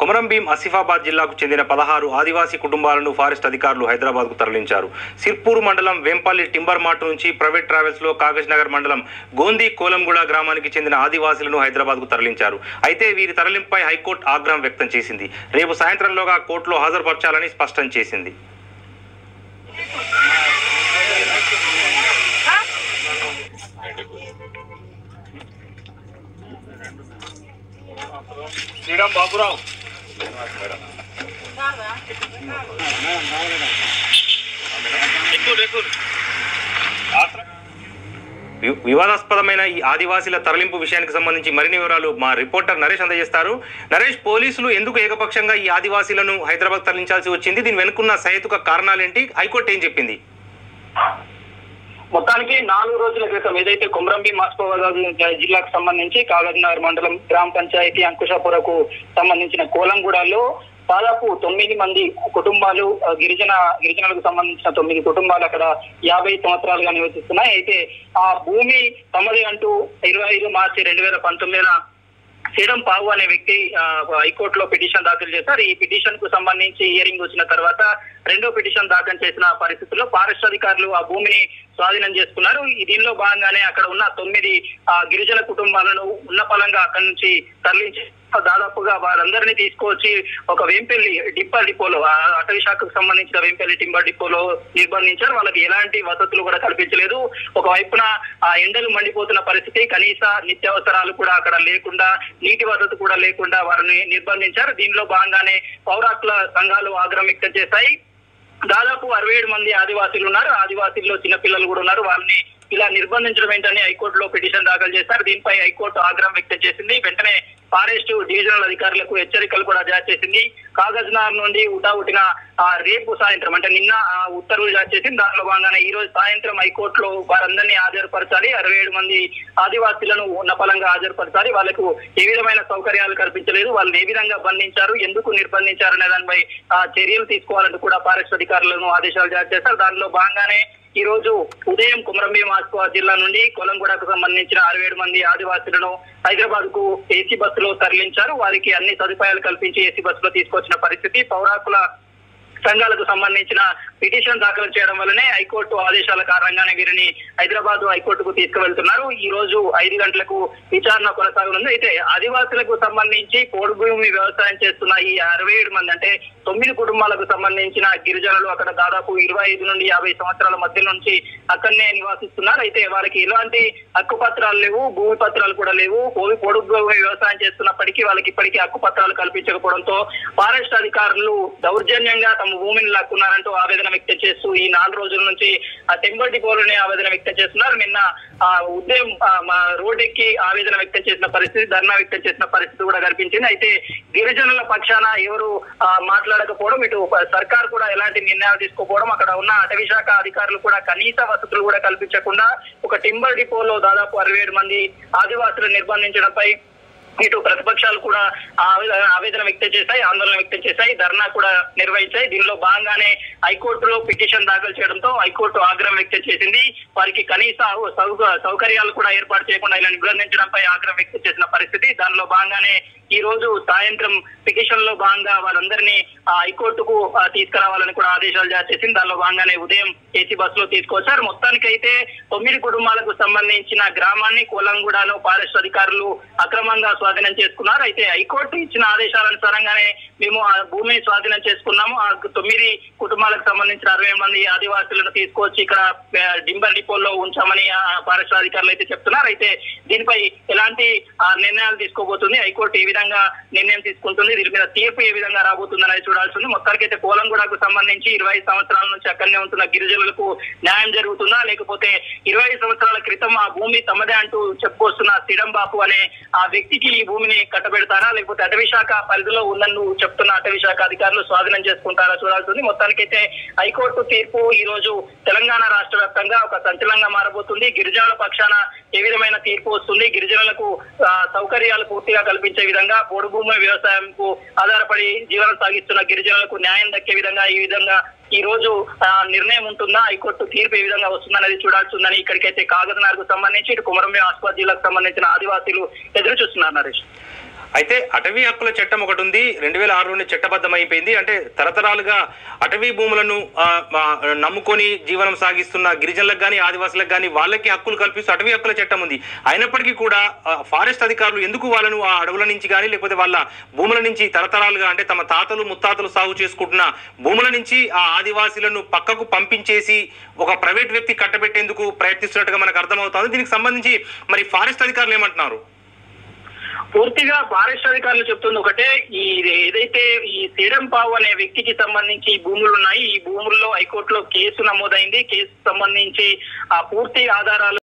కొమరం భీం ఆసిఫాబాద్ జిల్లాకు చెందిన పదహారు ఆదివాసీ కుటుంబాలను ఫారెస్ట్ అధికారులు హైదరాబాద్కు తరలించారు సిర్పూర్ మండలం వేంపల్లి టింబర్ మార్ట్ నుంచి ప్రైవేట్ ట్రావెల్స్లో కాగజ్ నగర్ మండలం గోంది కోలంగూడ గ్రామానికి చెందిన ఆదివాసీలను హైదరాబాద్కు తరలించారు అయితే వీరి తరలింపుపై హైకోర్టు ఆగ్రహం వ్యక్తం చేసింది రేపు సాయంత్రంలోగా కోర్టులో హాజరుపరచాలని స్పష్టం చేసింది శ్రీరామ్ బాబురావు ఎక్కువ ఎక్కువ వి- వివాదాస్పదమైన ఈ ఆదివాసీల తరలింపు విషయానికి సంబంధించి మరిన్ని వివరాలు మా రిపోర్టర్ నరేష్ అందజేస్తారు నరేష్ పోలీసులు ఎందుకు ఏకపక్షంగా ఈ ఆదివాసీలను హైదరాబాద్ తరలించాల్సి వచ్చింది దీని వెనుకున్న సహేతుక కారణాలేంటి హైకోర్టు ఏం చెప్పింది మొత్తానికి నాలుగు రోజుల క్రితం ఏదైతే కుమ్రంబి మాస్కోబాద్ జిల్లాకు సంబంధించి కాగజ్నగర్ మండలం గ్రామ పంచాయతీ అంకుశాపురకు సంబంధించిన కోలంగూడలో దాదాపు తొమ్మిది మంది కుటుంబాలు ఆ, గిరిజన గిరిజనులకు సంబంధించిన తొమ్మిది కుటుంబాలు అక్కడ యాభై సంవత్సరాలుగా నివసిస్తున్నాయి అయితే ఆ భూమి తమది అంటూ ఇరవై ఐదు మార్చి రెండు వేల పంతొమ్మిదిన శ్రీరం పావు అనే వ్యక్తి ఆ, హైకోర్టులో పిటిషన్ దాఖలు చేశారు ఈ పిటిషన్ కు సంబంధించి హియరింగ్ వచ్చిన తర్వాత రెండో పిటిషన్ దాఖలు చేసిన పరిస్థితుల్లో ఫారెస్ట్ అధికారులు ఆ భూమిని స్వాధీనం చేసుకున్నారు ఈ దీనిలో భాగంగానే అక్కడ ఉన్న తొమ్మిది ఆ, గిరిజన కుటుంబాలను ఉన్న పలంగా అక్కడి నుంచి తరలించి దాదాపుగా వారందరినీ తీసుకొచ్చి ఒక వేంపల్లి డిప్పర్ డిపోలో ఆ అటవీ శాఖకు సంబంధించిన వేంపల్లి టింబర్ డిపోలో నిర్బంధించారు వాళ్ళకి ఎలాంటి వసతులు కూడా కల్పించలేదు ఒక వైపున ఆ ఎండలు మండిపోతున్న పరిస్థితి కనీస నిత్యావసరాలు కూడా అక్కడ లేకుండా నీటి వసతి కూడా లేకుండా వారిని నిర్బంధించారు దీనిలో భాగంగానే పౌరాకుల సంఘాలు ఆగ్రహం వ్యక్తం చేశాయి దాదాపు అరవై ఏడు మంది ఆదివాసీలు ఉన్నారు ఆదివాసీల్లో చిన్నపిల్లలు కూడా ఉన్నారు వాళ్ళని ఇలా నిర్బంధించడం ఏంటని హైకోర్టులో పిటిషన్ దాఖలు చేశారు దీనిపై హైకోర్టు ఆగ్రహం వ్యక్తం చేసింది వెంటనే ఫారెస్ట్ డివిజనల్ అధికారులకు హెచ్చరికలు కూడా జారీ చేసింది కాగజ్నగర్ నుండి ఉటావుటిన ఆ రేపు సాయంత్రం అంటే నిన్న ఆ ఉత్తర్వులు జారీ చేసింది దానిలో భాగంగానే ఈ రోజు సాయంత్రం హైకోర్టులో వారందరినీ హాజరుపరచాలి అరవై ఏడు మంది ఆదివాసీలను ఉన్న పలంగా హాజరుపరచాలి వాళ్ళకు ఏ విధమైన సౌకర్యాలు కల్పించలేదు వాళ్ళని ఏ విధంగా బంధించారు ఎందుకు నిర్బంధించారు అనే దానిపై ఆ చర్యలు తీసుకోవాలంటూ కూడా ఫారెస్ట్ అధికారులను ఆదేశాలు జారీ చేశారు దానిలో భాగంగానే ఈ రోజు ఉదయం కుమరంభీం ఆసిఫాబాద్ జిల్లా నుండి కొలంగూడకు సంబంధించిన అరవై ఏడు మంది ఆదివాసులను హైదరాబాద్ కు ఏసీ బస్సులో తరలించారు వారికి అన్ని సదుపాయాలు కల్పించి ఏసీ బస్సులో తీసుకొచ్చిన పరిస్థితి పౌరాకుల సంఘాలకు సంబంధించిన పిటిషన్ దాఖలు చేయడం వల్లనే హైకోర్టు ఆదేశాల కారణంగానే వీరిని హైదరాబాద్ హైకోర్టుకు తీసుకువెళ్తున్నారు ఈ రోజు ఐదు గంటలకు విచారణ కొనసాగనుంది అయితే ఆదివాసులకు సంబంధించి పోడు భూమి వ్యవసాయం చేస్తున్న ఈ అరవై ఏడు మంది అంటే తొమ్మిది కుటుంబాలకు సంబంధించిన గిరిజనులు అక్కడ దాదాపు ఇరవై ఐదు నుండి యాభై సంవత్సరాల మధ్య నుంచి అక్కడనే నివాసిస్తున్నారు అయితే వారికి ఎలాంటి హక్కు పత్రాలు లేవు భూమి పత్రాలు కూడా లేవు పోయి పొడు భూమి వ్యవసాయం చేస్తున్నప్పటికీ వాళ్ళకి ఇప్పటికీ హక్కు పత్రాలు కల్పించకపోవడంతో ఫారెస్ట్ అధికారులు దౌర్జన్యంగా తమ భూమిని లాక్కున్నారంటూ ఆవేదన వ్యక్తం చేస్తూ ఈ నాలుగు రోజుల నుంచి ఆ టెంబర్ డిపోలోనే ఆవేదన వ్యక్తం చేస్తున్నారు నిన్న ఆ ఉదయం ఆ, మా రోడ్ ఎక్కి ఆవేదన వ్యక్తం చేసిన పరిస్థితి ధర్నా వ్యక్తం చేసిన పరిస్థితి కూడా కనిపించింది అయితే గిరిజనుల పక్షాన ఎవరు ఆ, మాట్లాడకపోవడం ఇటు సర్కార్ కూడా ఎలాంటి నిర్ణయాలు తీసుకోకపోవడం అక్కడ ఉన్న అటవీ శాఖ అధికారులు కూడా కనీస వసతులు కూడా కల్పించకుండా ఒక టింబర్ డిపోలో దాదాపు అరవై ఏడు మంది ఆదివాసులు నిర్బంధించడంపై ఇటు ప్రతిపక్షాలు కూడా ఆవేదన ఆవేదన వ్యక్తం చేశాయి ఆందోళన వ్యక్తం చేశాయి ధర్నా కూడా నిర్వహించాయి దీనిలో భాగంగానే హైకోర్టులో పిటిషన్ దాఖలు చేయడంతో హైకోర్టు ఆగ్రహం వ్యక్తం చేసింది వారికి కనీస సౌక- సౌకర్యాలు కూడా ఏర్పాటు చేయకుండా ఇలా నిర్బంధించడంపై ఆగ్రహం వ్యక్తం చేసిన పరిస్థితి దానిలో భాగంగానే ఈ రోజు సాయంత్రం పిటిషన్ లో భాగంగా వారందరినీ ఆ, హైకోర్టుకు ఆ, తీసుకురావాలని కూడా ఆదేశాలు జారీ చేసింది దానిలో భాగంగానే ఉదయం ఏసీ బస్సులో తీసుకొచ్చారు మొత్తానికైతే తొమ్మిది కుటుంబాలకు సంబంధించిన గ్రామాన్ని కోలంగూడను ఫారెస్ట్ అధికారులు అక్రమంగా స్వాధీనం చేసుకున్నారు అయితే హైకోర్టు ఇచ్చిన ఆదేశాలనుసారంగానే మేము ఆ భూమిని స్వాధీనం చేసుకున్నాము ఆ తొమ్మిది కుటుంబాలకు సంబంధించిన అరవై మంది ఆదివాసులను తీసుకొచ్చి ఇక్కడ ఆ, డింబర్ డిపోలో ఉంచామని ఆ, ఫారెస్ట్ అధికారులు అయితే చెప్తున్నారు అయితే దీనిపై ఎలాంటి ఆ, నిర్ణయాలు తీసుకోబోతుంది హైకోర్టు ఏ విధంగా నిర్ణయం తీసుకుంటుంది దీని మీద తీర్పు ఏ విధంగా రాబోతుంది అనేది చూడాల్సి ఉంది మొత్తానికైతే పోలంగూడకు సంబంధించి ఇరవై సంవత్సరాల నుంచి అక్కడనే ఉంటున్న గిరిజనులకు న్యాయం జరుగుతుందా లేకపోతే ఇరవై సంవత్సరాల క్రితం ఆ భూమి తమదే అంటూ చెప్పుకొస్తున్న సిడం బాపు అనే ఆ వ్యక్తికి ఈ భూమిని కట్టబెడతారా లేకపోతే అటవీ శాఖ పరిధిలో ఉందని చెప్తున్న అటవీ శాఖ అధికారులు స్వాధీనం చేసుకుంటారా చూడాల్సి ఉంది మొత్తానికైతే హైకోర్టు తీర్పు ఈ రోజు తెలంగాణ రాష్ట్ర వ్యాప్తంగా ఒక సంచలనంగా మారబోతుంది గిరిజనుల పక్షాన ఏ విధమైన తీర్పు వస్తుంది గిరిజనులకు ఆ, సౌకర్యాలు పూర్తిగా కల్పించే విధంగా పొడు భూమి వ్యవసాయంకు ఆధారపడి జీవనం సాగిస్తున్న గిరిజనులకు న్యాయం దక్కే విధంగా ఈ విధంగా ఈ రోజు ఆ, నిర్ణయం ఉంటుందా హైకోర్టు తీర్పు ఏ విధంగా వస్తుందనేది చూడాల్సి ఉందని ఇక్కడికైతే కాగజ్నగర్ కు సంబంధించి ఇటు కుమరంభీం ఆసుపత్రి జిల్లాకు సంబంధించిన ఆదివాసీలు ఎదురు చూస్తున్నారు నరేష్ అయితే అటవీ హక్కుల చట్టం ఒకటి ఉంది రెండు వేల ఆరులోనే చట్టబద్ధం అయిపోయింది అంటే తరతరాలుగా అటవీ భూములను ఆ, ఆ, నమ్ముకొని జీవనం సాగిస్తున్న గిరిజనులకు కానీ ఆదివాసులకు కానీ వాళ్ళకి హక్కులు కల్పిస్తూ అటవీ హక్కుల చట్టం ఉంది అయినప్పటికీ కూడా ఆ, ఫారెస్ట్ అధికారులు ఎందుకు వాళ్ళను ఆ అడవుల నుంచి కానీ లేకపోతే వాళ్ళ భూముల నుంచి తరతరాలుగా అంటే తమ తాతలు ముత్తాతలు సాగు చేసుకుంటున్న భూముల నుంచి ఆ ఆదివాసీలను పక్కకు పంపించేసి ఒక ప్రైవేట్ వ్యక్తి కట్టబెట్టేందుకు ప్రయత్నిస్తున్నట్టుగా మనకు అర్థమవుతుంది దీనికి సంబంధించి మరి ఫారెస్ట్ అధికారులు ఏమంటున్నారు పూర్తిగా ఫారెస్ట్ అధికారులు చెప్తుంది ఒకటే ఈ ఏదైతే ఈ సీడం పావు అనే వ్యక్తికి సంబంధించి ఈ భూములు ఉన్నాయి ఈ భూముల్లో హైకోర్టులో కేసు నమోదైంది కేసు సంబంధించి ఆ పూర్తి ఆధారాలు